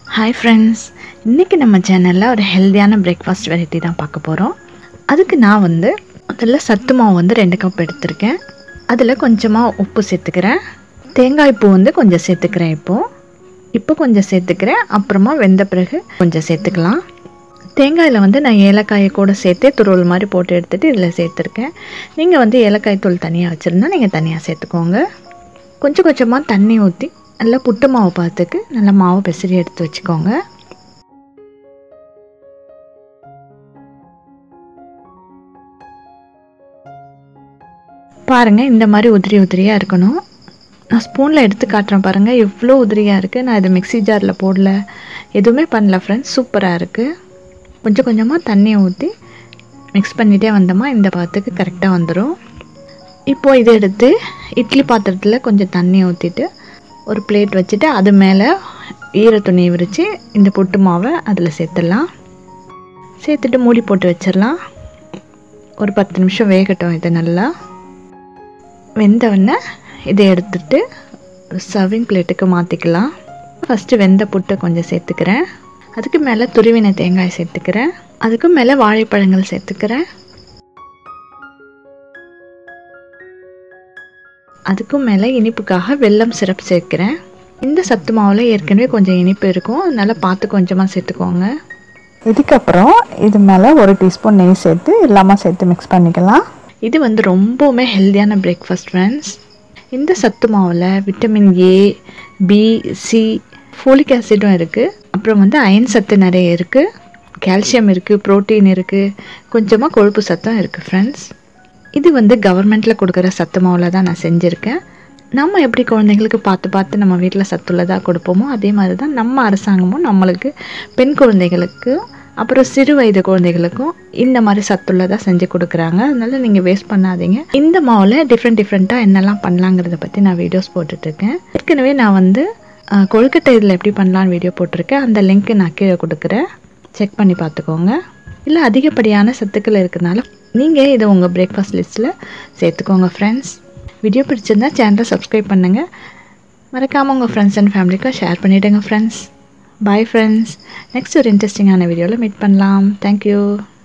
hi friends இன்றைக்கி நம்ம சேனலில் ஒரு ஹெல்த்தியான பிரேக்ஃபாஸ்ட் வெரைட்டி தான் பார்க்க போகிறோம் அதுக்கு நான் வந்து அதில் சத்து மாவு வந்து ரெண்டு கப் எடுத்திருக்கேன் அதில் கொஞ்சமாக உப்பு சேர்த்துக்கிறேன் தேங்காய் பூ வந்து கொஞ்சம் சேர்த்துக்கிறேன் இப்போது இப்போ கொஞ்சம் சேர்த்துக்கிறேன் அப்புறமா வெந்த பிறகு கொஞ்சம் சேர்த்துக்கலாம் தேங்காயில் வந்து நான் ஏலக்காயை கூட சேர்த்து துருவல் மாதிரி போட்டு எடுத்துகிட்டு இதில் சேர்த்துருக்கேன் நீங்கள் வந்து ஏலக்காய் தூள் தனியாக வச்சுருந்தா நீங்கள் தனியாக சேர்த்துக்கோங்க கொஞ்சம் கொஞ்சமாக தண்ணி ஊற்றி நல்லா புட்டு மாவு பார்த்துக்கு நல்லா மாவு பெசரி எடுத்து வச்சுக்கோங்க பாருங்கள் இந்த மாதிரி உதிரி உதிரியாக இருக்கணும் நான் ஸ்பூனில் எடுத்து காட்டுறேன் பாருங்கள் எவ்வளோ உதிரியாக இருக்குது நான் இது மிக்ஸி ஜாரில் போடல எதுவுமே பண்ணல ஃப்ரெண்ட்ஸ் சூப்பராக இருக்குது கொஞ்சம் கொஞ்சமாக தண்ணியை ஊற்றி மிக்ஸ் பண்ணிகிட்டே வந்தோமா இந்த பாத்துக்கு கரெக்டாக வந்துடும் இப்போது இதை எடுத்து இட்லி பாத்திரத்தில் கொஞ்சம் தண்ணி ஊற்றிட்டு ஒரு பிளேட் வச்சுட்டு அது மேலே ஈர துணியை விரித்து இந்த புட்டு மாவை அதில் சேர்த்துடலாம் சேர்த்துட்டு மூடி போட்டு வச்சிடலாம் ஒரு பத்து நிமிஷம் வேகட்டும் இது நல்லா வெந்தவுடனே இதை எடுத்துட்டு ஒரு சர்விங் பிளேட்டுக்கு மாற்றிக்கலாம் ஃபஸ்ட்டு வெந்த புட்டை கொஞ்சம் சேர்த்துக்கிறேன் அதுக்கு மேலே துருவின தேங்காய் சேர்த்துக்கிறேன் அதுக்கு மேலே வாழைப்பழங்கள் சேர்த்துக்கிறேன் அதுக்கும் மேலே இனிப்புக்காக வெல்லம் சிரப் சேர்க்குறேன் இந்த சத்து மாவில் ஏற்கனவே கொஞ்சம் இனிப்பு இருக்கும் அதனால் பார்த்து கொஞ்சமாக சேர்த்துக்கோங்க இதுக்கப்புறம் இது மேலே ஒரு டீஸ்பூன் நெய் சேர்த்து எல்லாமே சேர்த்து மிக்ஸ் பண்ணிக்கலாம் இது வந்து ரொம்பவுமே ஹெல்த்தியான பிரேக்ஃபாஸ்ட் ஃப்ரெண்ட்ஸ் இந்த சத்து மாவில் vitamin A B C folic ஆசிடும் இருக்குது அப்புறம் வந்து அயன் சத்து நிறைய இருக்குது கால்சியம் இருக்குது ப்ரோட்டீன் இருக்குது கொஞ்சமாக கொழுப்பு சத்தம் இருக்குது ஃப்ரெண்ட்ஸ் இது வந்து கவர்மெண்ட்டில் கொடுக்குற சத்து மாவில் தான் நான் செஞ்சுருக்கேன் நம்ம எப்படி குழந்தைங்களுக்கு பார்த்து பார்த்து நம்ம வீட்டில் சத்துள்ளதாக கொடுப்போமோ அதே மாதிரி தான் நம்ம அரசாங்கமும் நம்மளுக்கு பெண் குழந்தைகளுக்கு அப்புறம் சிறு வயது குழந்தைகளுக்கும் இந்த மாதிரி சத்துள்ளதாக செஞ்சு கொடுக்குறாங்க அதனால நீங்கள் வேஸ்ட் பண்ணாதீங்க இந்த மாவில் டிஃப்ரெண்ட் டிஃப்ரெண்ட்டாக என்னெல்லாம் பண்ணலாங்கிறத பற்றி நான் வீடியோஸ் போட்டுட்ருக்கேன் ஏற்கனவே நான் வந்து அஹ், கொழுக்கட்டை இதில் எப்படி பண்ணலான்னு வீடியோ போட்டிருக்கேன் அந்த லிங்க்கு நான் கீழே கொடுக்குறேன் செக் பண்ணி பார்த்துக்கோங்க இல்லை அதிகப்படியான சத்துக்கள் இருக்கிறனால நீங்கள் இதை உங்கள் பிரேக்ஃபாஸ்ட் லிஸ்ட்டில் சேர்த்துக்கோங்க ஃப்ரெண்ட்ஸ் வீடியோ பிடிச்சிருந்தா சேனலை சப்ஸ்கிரைப் பண்ணுங்கள் மறக்காமல் உங்கள் ஃப்ரெண்ட்ஸ் அண்ட் ஃபேமிலிக்கும் ஷேர் பண்ணிவிடுங்க ஃப்ரெண்ட்ஸ் பாய் ஃப்ரெண்ட்ஸ் நெக்ஸ்ட் ஒரு இன்ட்ரெஸ்டிங்கான வீடியோவில் மீட் பண்ணலாம் தேங்க்யூ